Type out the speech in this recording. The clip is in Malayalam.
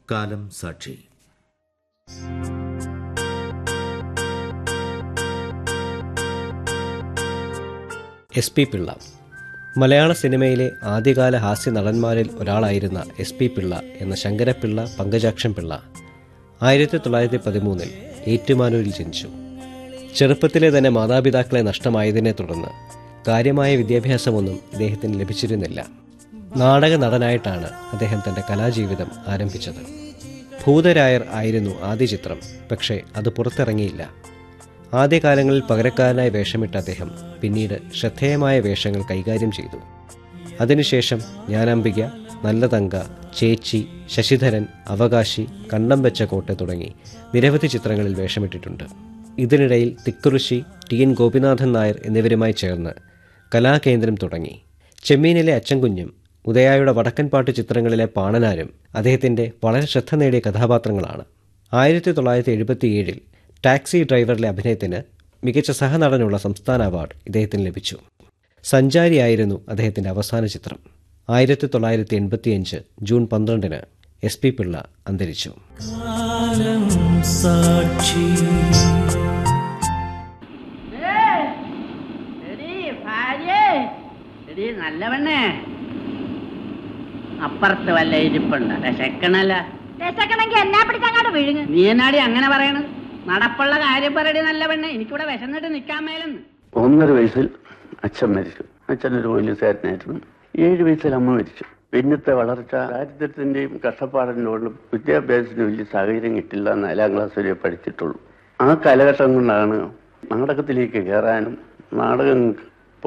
കാലം സാക്ഷി എസ് പി പിള്ള മലയാള സിനിമയിലെ ആദ്യകാല ഹാസ്യ നടന്മാരിൽ ഒരാളായിരുന്ന എസ് പി പിള്ള എന്ന ശങ്കരപിള്ള പങ്കജാക്ഷൻ പിള്ള ആയിരത്തി തൊള്ളായിരത്തി പതിമൂന്നിൽ ഏറ്റുമാനൂരിൽ ജനിച്ചു ചെറുപ്പത്തിലെ തന്നെ മാതാപിതാക്കളെ നഷ്ടമായതിനെ തുടർന്ന് കാര്യമായ വിദ്യാഭ്യാസമൊന്നും ഇദ്ദേഹത്തിന് ലഭിച്ചിരുന്നില്ല നാടക നടനായിട്ടാണ് അദ്ദേഹം തന്റെ കലാജീവിതം ആരംഭിച്ചത് ഭൂതരായർ ആയിരുന്നു ആദ്യ ചിത്രം പക്ഷേ അത് പുറത്തിറങ്ങിയില്ല ആദ്യകാലങ്ങളിൽ പകരക്കാരനായി വേഷമിട്ട അദ്ദേഹം പിന്നീട് ശ്രദ്ധേയമായ വേഷങ്ങൾ കൈകാര്യം ചെയ്തു അതിനുശേഷം ജ്ഞാനാംബിക നല്ല തങ്ക ചേച്ചി ശശിധരൻ അവകാശി കണ്ണം വെച്ച കോട്ട തുടങ്ങി നിരവധി ചിത്രങ്ങളിൽ വേഷമിട്ടിട്ടുണ്ട് ഇതിനിടയിൽ തിക്കുറിശി ടി എൻ ഗോപിനാഥൻ നായർ എന്നിവരുമായി ചേർന്ന് കലാകേന്ദ്രം തുടങ്ങി ചെമ്മീനിലെ അച്ചൻകുഞ്ഞും ഉദയായുടെ വടക്കൻപാട്ട് ചിത്രങ്ങളിലെ പാണനാരും അദ്ദേഹത്തിന്റെ വളരെ ശ്രദ്ധ നേടിയ കഥാപാത്രങ്ങളാണ് ആയിരത്തി തൊള്ളായിരത്തി എഴുപത്തിയേഴിൽ ടാക്സി ഡ്രൈവറിലെ അഭിനയത്തിന് മികച്ച സഹനടനുള്ള സംസ്ഥാന അവാർഡ് ഇദ്ദേഹത്തിന് ലഭിച്ചു സഞ്ചാരിയായിരുന്നു അദ്ദേഹത്തിന്റെ അവസാന ചിത്രം ആയിരത്തി തൊള്ളായിരത്തി എൺപത്തിയഞ്ച് ജൂൺ പന്ത്രണ്ടിന് എസ് പി പിള്ള അന്തരിച്ചു എടീ ഭാര്യേ എടീ നല്ലവണ്ണേ അപ്പുറത്ത് വല്ല ഇരിപ്പുണ്ട് വിശക്കണല്ല വിശക്കണമെങ്കിൽ എന്നാ പിടിച്ചങ്ങാട് വിഴുങ്ങ് നീ എന്നാടി അങ്ങനെ പറയണത് നടപ്പുള്ള കാര്യം പറയടി നല്ലവണ്ണേ എനിക്കിവിടെ വിശന്നിട്ട് നിൽക്കാൻ മേലെന്ന് ഒന്നര വയസ്സിൽ അച്ഛൻ മരിച്ചു അച്ഛനൊരു പോലീസുകാരനായിരുന്നു ഏഴ് വയസ്സിൽ അമ്മ മരിച്ചു പിന്നത്തെ വളർച്ച ദാരിദ്ര്യത്തിന്റെയും കഷ്ടപ്പാടിൻ്റെ കൊണ്ടും വിദ്യാഭ്യാസത്തിന് വലിയ സാഹചര്യം കിട്ടില്ല നാലാം ക്ലാസ് വരെ പഠിച്ചിട്ടുള്ളൂ ആ കാലഘട്ടം കൊണ്ടാണ് നാടകത്തിലേക്ക് കയറാനും നാടകം